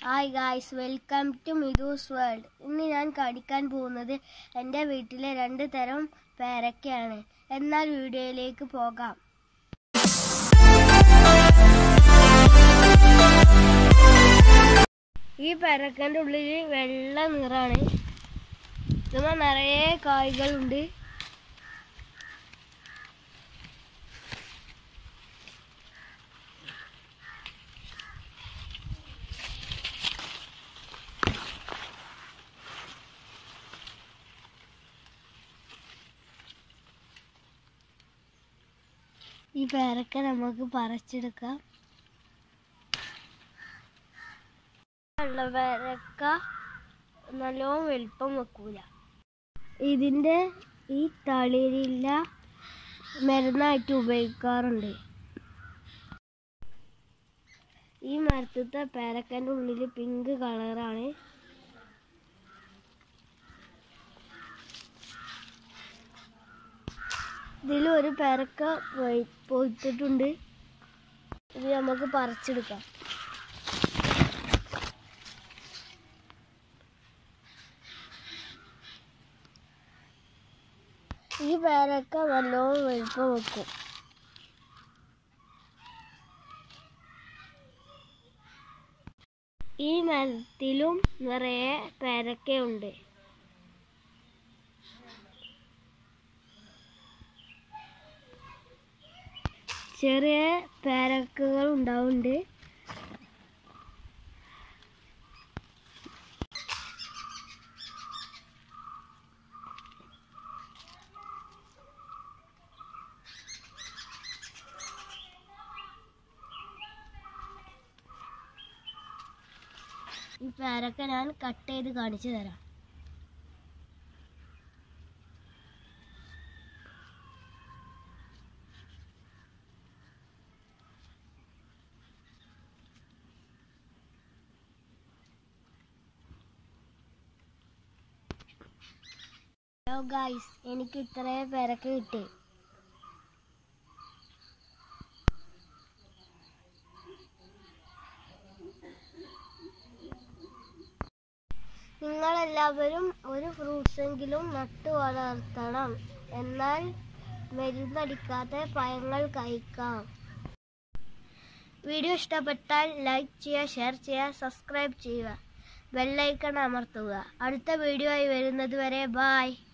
hi guys welcome to Mithu's world ഇന്ന് ഞാൻ കടിക്കാൻ പോകുന്നത് എൻ്റെ വീട്ടിലെ രണ്ട് തരം പേരക്കയാണ് എന്നാൽ വീഡിയോയിലേക്ക് പോകാം ഈ പേരക്കൻ്റെ ഉള്ളിൽ വെള്ള നിറാണ് ഇതുമ്പോൾ നിറയെ കായ്കളുണ്ട് ഈ പേരക്ക നമുക്ക് പറിച്ചെടുക്കാം ഉള്ള പേരക്ക നല്ലോണം വലുപ്പം വെക്കൂല ഇതിൻ്റെ ഈ തളിരില്ല മരുന്നായിട്ട് ഉപയോഗിക്കാറുണ്ട് ഈ മരത്തത്തെ പേരക്കൻ്റെ ഉള്ളിൽ പിങ്ക് കളറാണ് ഇതിൽ ഒരു പേരക്ക വഴി- പൊയ്ത്തിട്ടുണ്ട് ഇത് നമുക്ക് പറിച്ചെടുക്കാം ഈ പേരക്ക നല്ലോണം വലുപ്പം വെക്കും ഈ മരത്തിലും നിറയെ പേരക്കയുണ്ട് ചെറിയ പേരക്കകൾ ഉണ്ടാവുന്നുണ്ട് ഈ പേരക്ക ഞാൻ കട്ട് ചെയ്ത് കാണിച്ചു തരാം ഹലോ ഗായ്സ് എനിക്ക് ഇത്രയും പേരൊക്കെ കിട്ടി നിങ്ങളെല്ലാവരും ഒരു ഫ്രൂട്ട്സ് എങ്കിലും നട്ടു വളർത്തണം എന്നാൽ മരുന്നടിക്കാത്ത പഴങ്ങൾ കഴിക്കാം വീഡിയോ ഇഷ്ടപ്പെട്ടാൽ ലൈക്ക് ചെയ്യുക ഷെയർ ചെയ്യുക സബ്സ്ക്രൈബ് ചെയ്യുക ബെല്ലൈക്കൺ അമർത്തുക അടുത്ത വീഡിയോ ആയി വരുന്നത് വരെ ബായ്